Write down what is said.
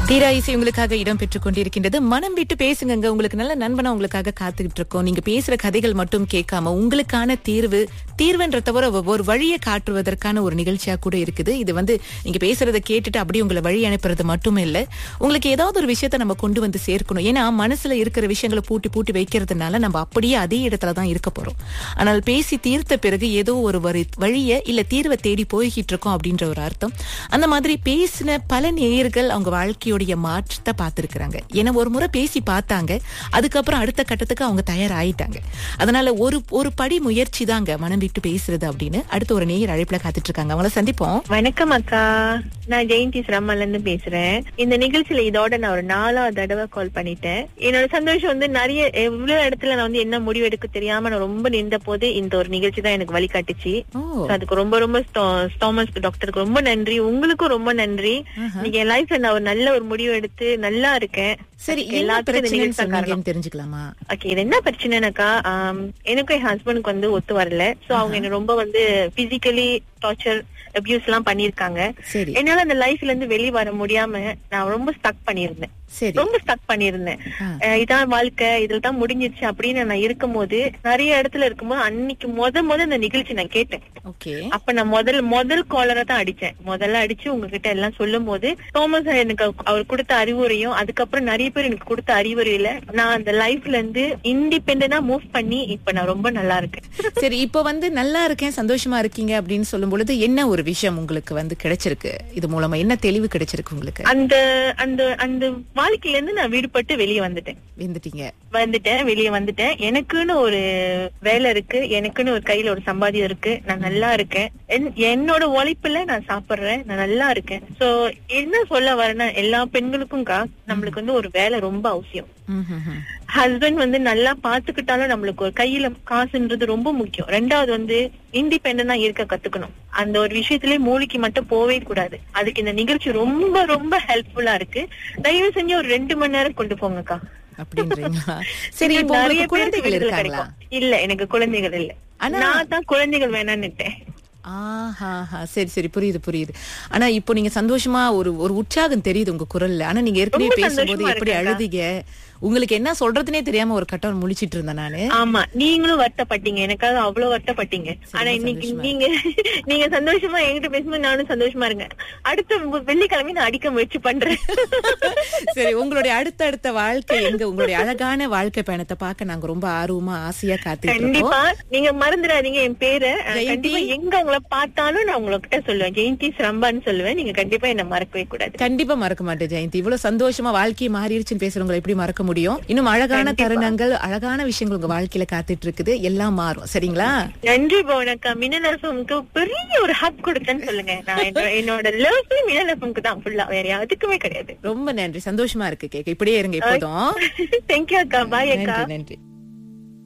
தீரா இசை உங்களுக்காக இடம் பெற்றுக் கொண்டிருக்கின்றது மனம் விட்டு பேசுங்க உங்களுக்கு நல்ல நண்பனா உங்களுக்காக காத்துக்கிட்டு இருக்கோம் நீங்க பேசுற கதைகள் மட்டும் கேட்காம உங்களுக்கான தீர்வு தீர்வுன்ற தவிர ஒரு வழியை காட்டுவதற்கான ஒரு நிகழ்ச்சியா கூட இருக்குது இது வந்து நீங்க பேசுறதை கேட்டுட்டு அப்படியே உங்களை வழி அனுப்புறது மட்டுமே இல்ல உங்களுக்கு ஏதாவது ஒரு விஷயத்த நம்ம கொண்டு வந்து சேர்க்கணும் ஏன்னா மனசுல இருக்கிற விஷயங்களை பூட்டி பூட்டி வைக்கிறதுனால நம்ம அப்படியே அதே இடத்துல தான் இருக்க போறோம் ஆனால் பேசி தீர்த்த பிறகு ஏதோ ஒரு வரி- வழியை இல்ல தீர்வை தேடி போய்கிட்டு இருக்கோம் அப்படின்ற ஒரு அர்த்தம் அந்த மாதிரி பேசின பல நேயர்கள் அவங்க வாழ்க்கையுடைய மாற்றத்தை பார்த்திருக்கிறாங்க ஏன்னா ஒரு முறை பேசி பார்த்தாங்க அதுக்கப்புறம் அடுத்த கட்டத்துக்கு அவங்க தயாராயிட்டாங்க அதனால ஒரு ஒரு படி முயற்சி தாங்க மனம் விட்டு பேசுறது அப்படின்னு அடுத்து ஒரு நேயர் அழைப்புல காத்துட்டு இருக்காங்க அவங்கள சந்திப்போம் வணக்கம் அக்கா நான் ஜெயந்தி சிரமல்ல இருந்து பேசுறேன் இந்த நிகழ்ச்சியில இதோட நான் ஒரு நாலாவது தடவை கால் பண்ணிட்டேன் என்னோட சந்தோஷம் வந்து நிறைய எவ்வளவு இடத்துல நான் வந்து என்ன முடிவு எடுக்க தெரியாம நான் ரொம்ப நின்ற போது இந்த ஒரு நிகழ்ச்சி தான் எனக்கு வழிகாட்டுச்சு ஓ So அதுக்கு ரொம்ப ரொம்ப ஸ்டாமஸ் டாக்டருக்கு ரொம்ப நன்றி உங்களுக்கும் ரொம்ப நன்றி நீங்க என் லைஃப்ல நான் ஒரு நல்ல ஒரு முடிவு எடுத்து நல்லா இருக்கேன் சரி அதுக்கு என்ன எல்லாத்துக்கும் இந்த பிரச்சனைன்னு நிகழ்ச்சி தான் காரணம் சொன்னீங்கன்னு தெரிஞ்சுக்கலாமா ஓகே இது என்ன பிரச்சனைனாக்கா ஆம், எனக்கும் என் ஹஸ்பண்டுக்கு வந்து ஒத்து வரல சோ அவங்க என்ன ரொம்ப வந்து பிசிக்கலி டார்ச்சர் அபியூஸ் எல்லாம் பண்ணிருக்காங்க சரி என்னால அந்த லைஃப்ல இருந்து வெளிய வர முடியாம நான் ரொம்ப ஸ்டக் பண்ணிருந்தேன் சரி ரொம்ப ஸ்டக் பண்ணிருந்தேன் ஆ. அஹ் இதான் வாழ்க்கை இதுல தான் முடிஞ்சிருச்சு அப்படின்னு நான் இருக்கும்போது நிறைய இடத்துல இருக்கும்போது அன்னைக்கு முத முத இந்த நிகழ்ச்சி நான் கேட்டேன் ஓகே அப்ப நான் முதல் முதல் காலரை தான் அடிச்சேன் முதல்ல அடிச்சு உங்ககிட்ட எல்லாம் சொல்லும் போது தோமஸ் எனக்கு அவர் கொடுத்த அறிவுரையும் அதுக்கப்புறம் நிறைய பேர் எனக்கு கொடுத்த அறிவுரையில நான் அந்த லைஃப்ல இருந்து இண்டிபெண்டா மூவ் பண்ணி இப்ப நான் ரொம்ப நல்லா இருக்கேன் சரி இப்போ வந்து நல்லா இருக்கேன் சந்தோஷமா இருக்கீங்க அப்படின்னு சொல்லும் பொழுது என்ன ஒரு விஷயம் உங்களுக்கு வந்து கிடைச்சிருக்கு இது மூலமா என்ன தெளிவு கிடைச்சிருக்கு உங்களுக்கு அந்த அந்த அந்த வாழ்க்கையில இருந்து நான் விடுபட்டு வெளியே வந்துட்டேன் வந்துட்டீங்க வந்துட்டேன் வெளியே வந்துட்டேன் எனக்குன்னு ஒரு வேலை இருக்கு எனக்குன்னு ஒரு கையில ஒரு சம்பாதியம் இருக்கு நான் நல்லா இருக்கேன் என்- என்னோட உழைப்புல நான் சாப்பிடுறேன் நான் நல்லா இருக்கேன் சோ என்ன சொல்ல வரேன்னா எல்லா பெண்களுக்கும் கா நம்மளுக்கு வந்து ஒரு வேலை ரொம்ப அவசியம் ம், ம், ம். ஹஸ்பண்ட் வந்து நல்லா பாத்துக்கிட்டாலும் நம்மளுக்கு ஒரு கையில காசுன்றது ரொம்ப முக்கியம் ரெண்டாவது வந்து இண்டிபெண்டா இருக்க கத்துக்கணும் அந்த ஒரு விஷயத்திலே மூளைக்கு மட்டும் போவே கூடாது அதுக்கு இந்த நிகழ்ச்சி ரொம்ப ரொம்ப ஹெல்ப்ஃபுல்லா இருக்கு தயவு செஞ்சு ஒரு ரெண்டு மணி நேரம் கொண்டு போங்கக்கா அப்படின்றீங்களா சரி இப்போ நிறைய உங்களுக்கு பேருக்கு குழந்தைகள் விடுதலை இருக்காங்களா கிடைக்கும். இல்ல எனக்கு குழந்தைகள் இல்ல ஆனா- நான் தான் குழந்தைகள் வேணான்னுட்டேன் ஆஹா சரி சரி புரியுது புரியுது ஆனா இப்போ நீங்க சந்தோஷமா ஒரு ஒரு உற்சாகம் தெரியுது உங்க குரல்ல ஆனா நீங்க ஏற்கனவே ரொம்ப பேசும்போது சந்தோஷமா எப்படி இருக்கேன்க்கா. அழுதிங்க உங்களுக்கு என்ன சொல்றதுனே தெரியாம ஒரு கட்டம் முழிச்சிட்டு இருந்தேன் நானு ஆமா நீங்களும் வருத்தப்பட்டீங்க எனக்காக அவ்வளவு வருத்தப்பட்டீங்க ஆனா இன்னைக்கு சந்தோஷமா நீங்க நீங்க சந்தோஷமா என்கிட்ட பேசும்போது நானும் சந்தோஷமா இருங்க அடுத்த வெள்ளிக்கிழமை நான் அடிக்க முயற்சி பண்றேன் சரி உங்களுடைய அடுத்தடுத்த வாழ்க்கை எங்க உங்களுடைய அழகான வாழ்க்கை பயணத்தை பார்க்க நாங்க ரொம்ப ஆர்வமா ஆசையா காத்துட்டு இருக்கோம் கண்டிப்பா நீங்க மறந்துடாதீங்க என் பேரை அஹ், ஜெயந்தி. கண்டிப்பா எங்க உங்களை பார்த்தாலும் நான் உங்ககிட்ட சொல்லுவேன் ஜெயந்தி சிரம்பான்னு சொல்லுவேன் நீங்க கண்டிப்பா என்ன மறக்கவே கூடாது கண்டிப்பா மறக்க மாட்டேன் ஜெயந்தி இவ்வளவு சந்தோஷமா வாழ்க்கையை மாறிடுச்சுன்னு பேசுறவங்களை எப்படி மறக்க முடியும் இன்னும் அழகான தருணங்கள் அழகான விஷயங்கள் உங்க வாழ்க்கையில காத்துட்டு இருக்குது எல்லாம் மாறும் சரிங்களா நன்றி பவனக்கா மினலசமுக்கு பெரிய ஒரு ஹக் கொடுத்தேன்னு சொல்லுங்க நான் என்னோட- என்னோட லவ் மினலசமுக்கு தான் ஃபுல்லா வேற யாருக்குமே கிடையாது ரொம்ப நன்றி சந்தோஷமா இருக்கு கேக்க இப்படியே இருங்க எப்போதும் தேங்க்யூ அக்கா பாய் அக்கா நன்றி நன்றி